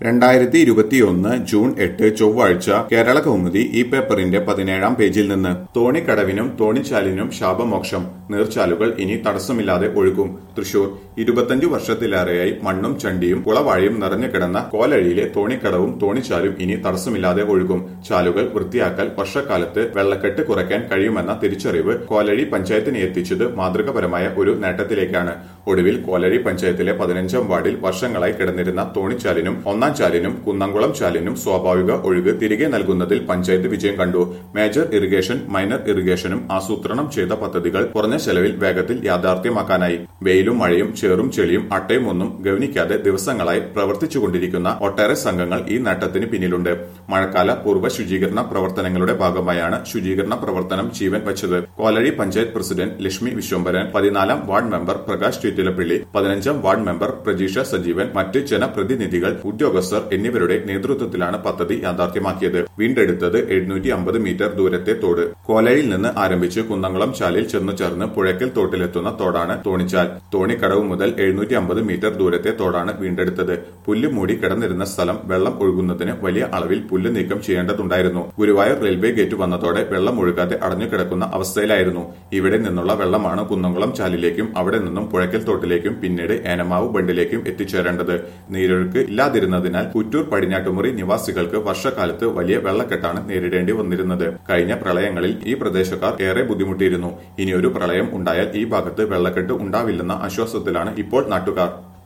രണ്ടായിരത്തി ഇരുപത്തിയൊന്ന് ജൂൺ എട്ട് ചൊവ്വാഴ്ച കേരള കൗമുദി ഈ പേപ്പറിന്റെ പതിനേഴാം പേജിൽ നിന്ന് തോണിക്കടവിനും തോണിച്ചാലിനും ശാപമോക്ഷം നീർച്ചാലുകൾ ഇനി തടസ്സമില്ലാതെ ഒഴുകും തൃശൂർ ഇരുപത്തഞ്ചു വർഷത്തിലേറെയായി മണ്ണും ചണ്ടിയും കുളവാഴയും നിറഞ്ഞു കിടന്ന കോലഴിയിലെ തോണിക്കടവും തോണിച്ചാലും ഇനി തടസ്സമില്ലാതെ ഒഴുകും ചാലുകൾ വൃത്തിയാക്കൽ വർഷക്കാലത്ത് വെള്ളക്കെട്ട് കുറയ്ക്കാൻ കഴിയുമെന്ന തിരിച്ചറിവ് കോലഴി പഞ്ചായത്തിനെ എത്തിച്ചത് മാതൃകപരമായ ഒരു നേട്ടത്തിലേക്കാണ് ഒടുവിൽ കോലഴി പഞ്ചായത്തിലെ പതിനഞ്ചാം വാർഡിൽ വർഷങ്ങളായി കിടന്നിരുന്ന തോണിച്ചാലിനും ഒന്നാം ചാലിനും കുന്നംകുളം ചാലിനും സ്വാഭാവിക ഒഴുക്ക് തിരികെ നൽകുന്നതിൽ പഞ്ചായത്ത് വിജയം കണ്ടു മേജർ ഇറിഗേഷൻ മൈനർ ഇറിഗേഷനും ആസൂത്രണം ചെയ്ത പദ്ധതികൾ കുറഞ്ഞ ചെലവിൽ വേഗത്തിൽ യാഥാർത്ഥ്യമാക്കാനായി വെയിലും മഴയും ചേറും ചെളിയും അട്ടയും ഒന്നും ഗവനിക്കാതെ ദിവസങ്ങളായി പ്രവർത്തിച്ചുകൊണ്ടിരിക്കുന്ന ഒട്ടേറെ സംഘങ്ങൾ ഈ നേട്ടത്തിന് പിന്നിലുണ്ട് മഴക്കാല പൂർവ്വ ശുചീകരണ പ്രവർത്തനങ്ങളുടെ ഭാഗമായാണ് ശുചീകരണ പ്രവർത്തനം ജീവൻ വച്ചത് കോലഴി പഞ്ചായത്ത് പ്രസിഡന്റ് ലക്ഷ്മി വിശ്വംഭരൻ പതിനാലാം വാർഡ് മെമ്പർ പ്രകാശ് ചീറ്റിലപ്പിള്ളി പതിനഞ്ചാം വാർഡ് മെമ്പർ പ്രജീഷ സജീവൻ മറ്റ് ജനപ്രതിനിധികൾ ഉദ്യോഗസ്ഥർ എന്നിവരുടെ നേതൃത്വത്തിലാണ് പദ്ധതി യാഥാർത്ഥ്യമാക്കിയത് വീണ്ടെടുത്തത് എഴുന്നൂറ്റി അമ്പത് മീറ്റർ ദൂരത്തെ തോട് കോലയിൽ നിന്ന് ആരംഭിച്ച് കുന്നംകുളം ചാലിൽ ചെന്നു ചേർന്ന് പുഴയ്ക്കൽ തോട്ടിലെത്തുന്ന തോടാണ് തോണിച്ചാൽ തോണിക്കടവ് മുതൽ എഴുന്നൂറ്റി അമ്പത് മീറ്റർ ദൂരത്തെ തോടാണ് വീണ്ടെടുത്തത് പുല്ല് മൂടി കിടന്നിരുന്ന സ്ഥലം വെള്ളം ഒഴുകുന്നതിന് വലിയ അളവിൽ പുല്ല് നീക്കം ചെയ്യേണ്ടതുണ്ടായിരുന്നു ഗുരുവായൂർ റെയിൽവേ ഗേറ്റ് വന്നതോടെ വെള്ളം ഒഴുകാതെ അടഞ്ഞു കിടക്കുന്ന അവസ്ഥയിലായിരുന്നു ഇവിടെ നിന്നുള്ള വെള്ളമാണ് കുന്നംകുളം ചാലിലേക്കും അവിടെ നിന്നും പുഴയ്ക്കൽ തോട്ടിലേക്കും പിന്നീട് ഏനമാവ് ബണ്ടിലേക്കും എത്തിച്ചേരേണ്ടത് നീരൊഴുക്ക് ഇല്ലാതിരുന്നതിനാൽ കുറ്റൂർ പടിഞ്ഞാട്ടുമുറി നിവാസികൾക്ക് വർഷക്കാലത്ത് വലിയ വെള്ളക്കെട്ടാണ് നേരിടേണ്ടി വന്നിരുന്നത് കഴിഞ്ഞ പ്രളയങ്ങളിൽ ഈ പ്രദേശക്കാർ ഏറെ ബുദ്ധിമുട്ടിയിരുന്നു ഇനിയൊരു പ്രളയം ഉണ്ടായാൽ ഈ ഭാഗത്ത് വെള്ളക്കെട്ട് ഉണ്ടാവില്ലെന്ന ആശ്വാസത്തിലാണ് ഇപ്പോൾ നാട്ടുകാർ